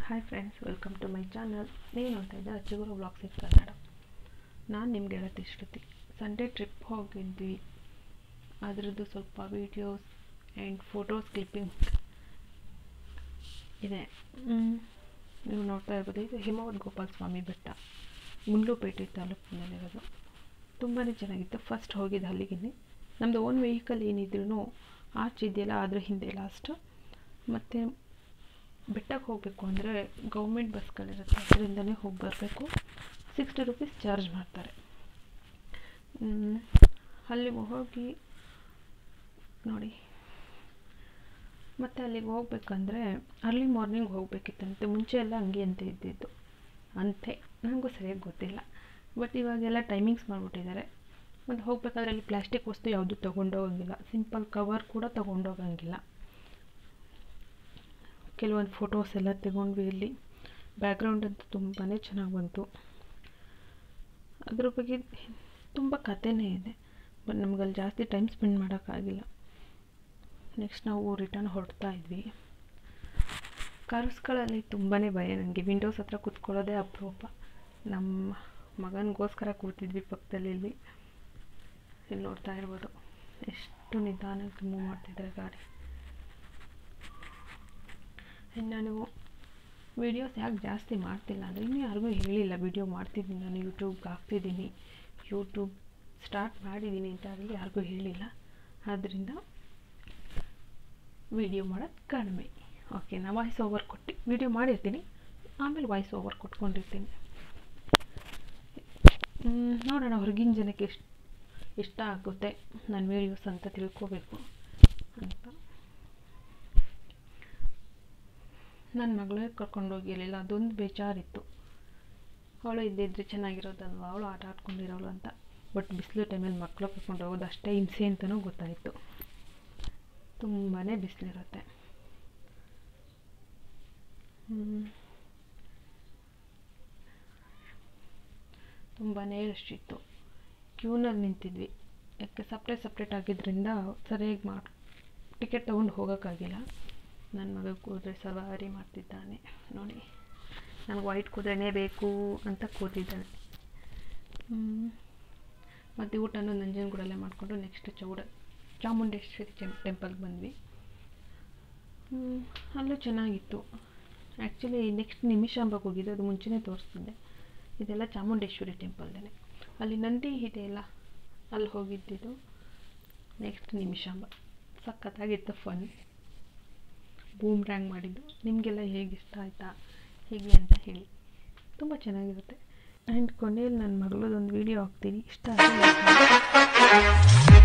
Hi friends welcome to my channel ನೀವು ನೋಡ್ತಾ ಇದ್ದ ಚಿಗುರು ಬ್ಲಾಗ್ಸ್ ಇನ್ ಕನ್ನಡ ನಾನು ನಿಮ್ಗೆ ಗೆಳತಿ ಶ್ರುತಿ ಸಂಡೇ ಟ್ರಿಪ್ ಹೋಗಿದ್ವಿ ಅದರದ್ದು ಸ್ವಲ್ಪ ವೀಡಿಯೋಸ್ ಆ್ಯಂಡ್ ಫೋಟೋಸ್ ಕ್ಲಿಪ್ಪಿಂಗ್ ಇದೆ ಮ್, ನೀವು ನೋಡ್ತಾ ಇರ್ಬೋದು ಇದು ಹಿಮವದ್ ಗೋಪಾಲ ಸ್ವಾಮಿ ಬೆಟ್ಟ ಗುಂಡ್ಲುಪೇಟೆ ತಾಲೂಕಿನಲ್ಲಿರೋದು ತುಂಬಾ ಚೆನ್ನಾಗಿತ್ತು ಫಸ್ಟ್ ಹೋಗಿದ್ದು ಅಲ್ಲಿಗೆ ನಮ್ಮದು ಓನ್ ವೆಹಿಕಲ್ ಏನಿದ್ರು ಆರ್ಚ್ ಇದೆಯಲ್ಲ ಅದ್ರ ಹಿಂದೆ ಲಾಸ್ಟ್ ಮತ್ತು ಬೆಟ್ಟಕ್ಕೆ ಹೋಗಬೇಕು ಅಂದರೆ ಗೌರ್ಮೆಂಟ್ ಬಸ್ಗಳಿರುತ್ತೆ ಅದರಿಂದನೇ ಹೋಗಿ ಬರಬೇಕು ಸಿಕ್ಸ್ಟಿ ರುಪೀಸ್ ಚಾರ್ಜ್ ಮಾಡ್ತಾರೆ ಮ್, ಅಲ್ಲಿಗೆ ಹೋಗಿ ನೋಡಿ ಮತ್ತು ಅಲ್ಲಿಗೆ ಹೋಗ್ಬೇಕಂದ್ರೆ ಅರ್ಲಿ ಮಾರ್ನಿಂಗ್ ಹೋಗಬೇಕಿತ್ತಂತೆ ಮುಂಚೆ ಎಲ್ಲ ಹಂಗೆ ಅಂತ ಇದ್ದಿದ್ದು ಅಂತೆ ನನಗೂ ಸರಿಯಾಗಿ ಗೊತ್ತಿಲ್ಲ ಬಟ್ ಇವಾಗೆಲ್ಲ ಟೈಮಿಂಗ್ಸ್ ಮಾಡಿಬಿಟ್ಟಿದ್ದಾರೆ ಮತ್ತು ಹೋಗ್ಬೇಕಾದ್ರೆ ಅಲ್ಲಿ ಪ್ಲಾಸ್ಟಿಕ್ ವಸ್ತು ಯಾವುದು ತೊಗೊಂಡೋಗಂಗಿಲ್ಲ ಸಿಂಪಲ್ ಕವರ್ ಕೂಡ ತೊಗೊಂಡೋಗಂಗಿಲ್ಲ ಕೆಲವೊಂದು ಫೋಟೋಸ್ ಎಲ್ಲ ತಗೊಂಡ್ವಿ ಇಲ್ಲಿ ಬ್ಯಾಕ್ಗ್ರೌಂಡ್ ಅಂತೂ ತುಂಬಾ ಚೆನ್ನಾಗಿ ಬಂತು ಅದ್ರ ಬಗ್ಗೆ ತುಂಬ ಕಥೆನೇ ಇದೆ ಬಟ್ ನಮಗಲ್ಲಿ ಜಾಸ್ತಿ ಟೈಮ್ ಸ್ಪೆಂಡ್ ಮಾಡೋಕ್ಕಾಗಿಲ್ಲ ನೆಕ್ಸ್ಟ್ ನಾವು ರಿಟರ್ನ್ ಹೊರಡ್ತಾ ಇದ್ವಿ ಕಾರ್ಸ್ಗಳಲ್ಲಿ ತುಂಬಾ ಭಯ ನನಗೆ ವಿಂಡೋಸ್ ಹತ್ರ ಕೂತ್ಕೊಳ್ಳೋದೇ ಅಪರೂಪ ನಮ್ಮ ಮಗನಿಗೋಸ್ಕರ ಕೂತಿದ್ವಿ ಪಕ್ಕದಲ್ಲಿ ಇಲ್ಲಿ ಇಲ್ಲಿ ನೋಡ್ತಾ ಇರ್ಬೋದು ಎಷ್ಟು ನಿಧಾನಕ್ಕೆ ಮೂವ್ ಮಾಡ್ತಿದ್ದಾರೆ ಗಾಡಿ ಆ್ಯಂಡ್ ನಾನು ವೀಡಿಯೋಸ್ ಯಾಕೆ ಜಾಸ್ತಿ ಮಾಡ್ತಿಲ್ಲ ಅಂದರೆ ಇನ್ನೂ ಯಾರಿಗೂ ಹೇಳಿಲ್ಲ ವೀಡಿಯೋ ಮಾಡ್ತಿದ್ದೀನಿ ನಾನು ಯೂಟ್ಯೂಬ್ಗೆ ಹಾಕ್ತಿದ್ದೀನಿ ಯೂಟ್ಯೂಬ್ ಸ್ಟಾರ್ಟ್ ಮಾಡಿದ್ದೀನಿ ಅಂತ ಆಗಲಿ ಯಾರಿಗೂ ಹೇಳಿಲ್ಲ ಆದ್ದರಿಂದ ವೀಡಿಯೋ ಮಾಡೋದು ಕಡಿಮೆ ಓಕೆ ನಾ ವಾಯ್ಸ್ ಓವರ್ ಕೊಟ್ಟು ವೀಡಿಯೋ ಮಾಡಿರ್ತೀನಿ ಆಮೇಲೆ ವಾಯ್ಸ್ ಓವರ್ ಕೊಟ್ಕೊಂಡಿರ್ತೀನಿ ಮ್, ನೋಡೋಣ ಹೊರಗಿನ ಜನಕ್ಕೆ ಎಷ್ಟು ಇಷ್ಟ ಆಗುತ್ತೆ ನನ್ನ ವೀಡಿಯೋಸ್ ಅಂತ ತಿಳ್ಕೋಬೇಕು ಅಂತ ನನ್ನ ಮಗಳೇ ಕರ್ಕೊಂಡೋಗಿರಲಿಲ್ಲ ಅದೊಂದು ಬೇಜಾರಿತ್ತು ಅವಳು ಇದ್ದಿದ್ರೆ ಚೆನ್ನಾಗಿರೋದಲ್ವ ಅವಳು ಆಟ ಆಡ್ಕೊಂಡಿರೋಳು ಅಂತ ಬಟ್ ಬಿಸಿಲು ಟೈಮಲ್ಲಿ ಮಕ್ಕಳು ಕರ್ಕೊಂಡು ಹೋಗೋದು ಅಷ್ಟೇ ಹಿಂಸೆ ಅಂತಲೂ ಗೊತ್ತಾಯಿತು ತುಂಬಾ ಬಿಸಿಲಿರುತ್ತೆ ತುಂಬಾ ರಶ್ ಇತ್ತು ಕ್ಯೂನಲ್ಲಿ ನಿಂತಿದ್ವಿ ಯಾಕೆ ಸಪ್ರೇಟ್ ಸಪ್ರೇಟ್ ಆಗಿದ್ದರಿಂದ ಸರಿಯಾಗಿ ಮಾಡಿ ಟಿಕೆಟ್ ತೊಗೊಂಡು ಹೋಗೋಕ್ಕಾಗಿಲ್ಲ ನನ್ನ ಮಗ ಕುದುರೆ ಸವಾರಿ ಮಾಡ್ತಿದ್ದಾನೆ ನೋಡಿ ನನಗೆ ವೈಟ್ ಕುದುರೆನೇ ಬೇಕು ಅಂತ ಕೂತಿದ್ದಾನೆ ಮತ್ತು ಊಟನೂ ನಂಜನಗೂಡಲ್ಲೇ ಮಾಡಿಕೊಂಡು ನೆಕ್ಸ್ಟ್ ಚೌಡ ಚಾಮುಂಡೇಶ್ವರಿ ಚೆಂ ಟೆಂಪಲ್ಗೆ ಬಂದ್ವಿ ಹ್ಮ್, ಅಲ್ಲೂ ಚೆನ್ನಾಗಿತ್ತು ಆ್ಯಕ್ಚುಲಿ ನೆಕ್ಸ್ಟ್ ನಿಮಿಷಾಂಬಕ್ಕೆ ಹೋಗಿದ್ದು ಅದು ಮುಂಚೆನೇ ತೋರಿಸ್ತಿದ್ದೆ ಇದೆಲ್ಲ ಚಾಮುಂಡೇಶ್ವರಿ ಟೆಂಪಲ್ದೇ ಅಲ್ಲಿ ನಂದಿ ಇದೆಯಲ್ಲ ಅಲ್ಲಿ ಹೋಗಿದ್ದಿದ್ದು ನೆಕ್ಸ್ಟ್ ನಿಮಿಷಾಂಬ ಸಖತ್ತಾಗಿತ್ತು ಫನ್ ಬೂಮ್ ರ್ಯಾಂಗ್ ಮಾಡಿದ್ದು ನಿಮಗೆಲ್ಲ ಹೇಗೆ ಇಷ್ಟ ಆಯಿತಾ ಹೇಗೆ ಅಂತ ಹೇಳಿ ತುಂಬ ಚೆನ್ನಾಗಿರುತ್ತೆ ಆ್ಯಂಡ್ ಕೊನೆಯಲ್ಲಿ ನನ್ನ ಮಗಳದೊಂದು ವೀಡಿಯೋ ಹಾಕ್ತೀನಿ ಇಷ್ಟ ಆದರೆ like ಮಾಡಿ.